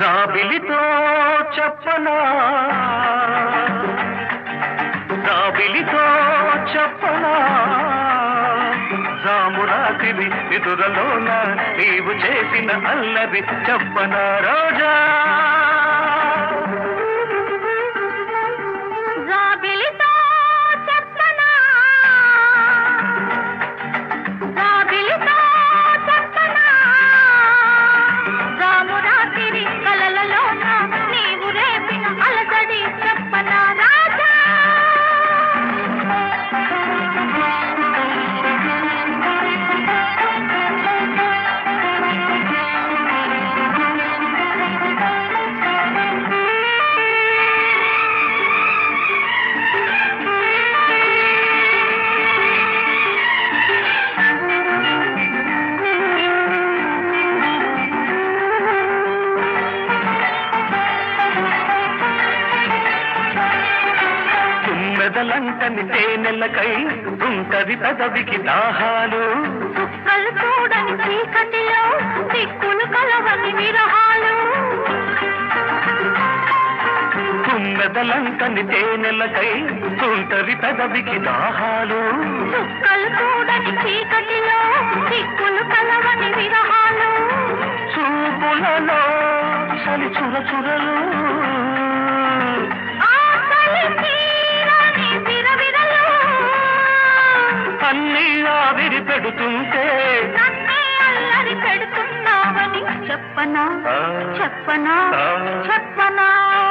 జాబిలితో చెప్పనా జాబిలితో చెప్పనా జామురాతిరి ఎదురలోన నీవు చేసిన అల్లరి చెప్పనా రోజా జాబిలితో చెప్పనా జాబిలితో చెప్పనా జామురాతిరి కలలలోన నీవు రేపిన అలసడి చెప్పనా రాజా తుమ్మెదలంటని తేనెలకై ఉంటది పెదవికి దాహాలు చుక్కలు చూడని చీకటిలో దిక్కులు కలవని విరహాలు తుమ్మెదలంటని తేనెలకై ఉంటది పెదవికి దాహాలు చుక్కలు చూడని చీకటిలో దిక్కులు కలవని విరహాలు చూపులలో చలి చుర చురలు ఆకలి తీరని విరవిరలు అన్నీ ఆవిరి పెడుతుంటే నన్నే అల్లరి పెడుతున్నావని చెప్పనా ఆ, చెప్పనా ఆ. చెప్పనా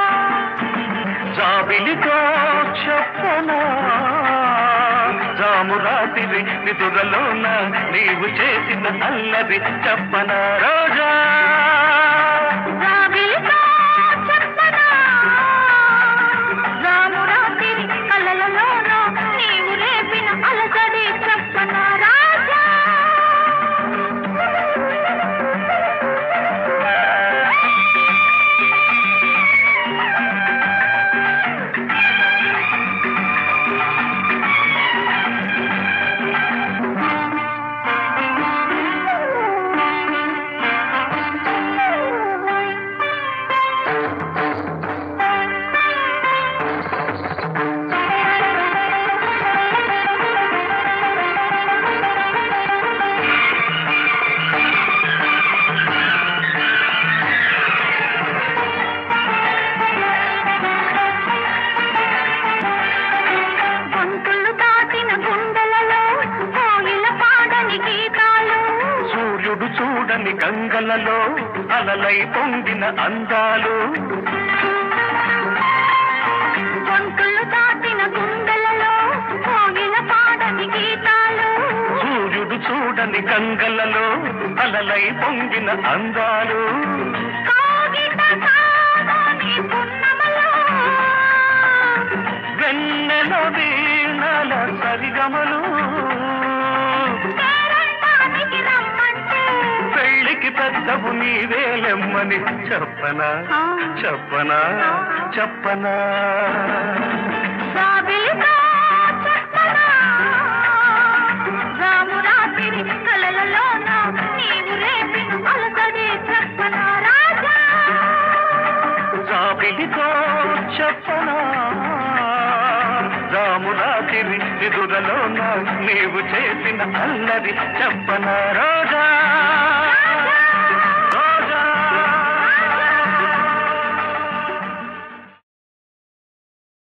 జాబిలితో చెప్పనా జామురాతిరి నిదురలోన నీవు చేసిన అల్లరి చెప్పనా రోజా జాబిలితో చెప్పనా రామురాతిరి కలలలోన నీవు రేపిన అలసడి చెప్పనా రాజా గొంతులు దాటిన గుండెలలో కోయిల పాడని గీతాలు సూర్యుడు చూడని గంగలలో అలలై పొంగిన అందాలు గొంతులు దాటిన గుండెలలో కోయిల పాడని గీతాలు సూర్యుడు చూడని గంగలలో అలలై పొంగిన అందాలు కాగిత కాదని పున్నమలో వెన్నెల వీణల సరిగమలు పేరంటానికి రమ్మంటే పెళ్లికి పెద్దవు నీవేలెమ్మని చెప్పనా ఆ. చెప్పనా చెప్పనా జాబిలితో చెప్పనా రామురాతిరి కలలలోన నీవు రేపిన అలసడి చెప్పనా రాజా జాబిలితో చెప్పనా రామురాతిరి నిదురలోన నీవు చేసిన అల్లరి చెప్పనా రోజా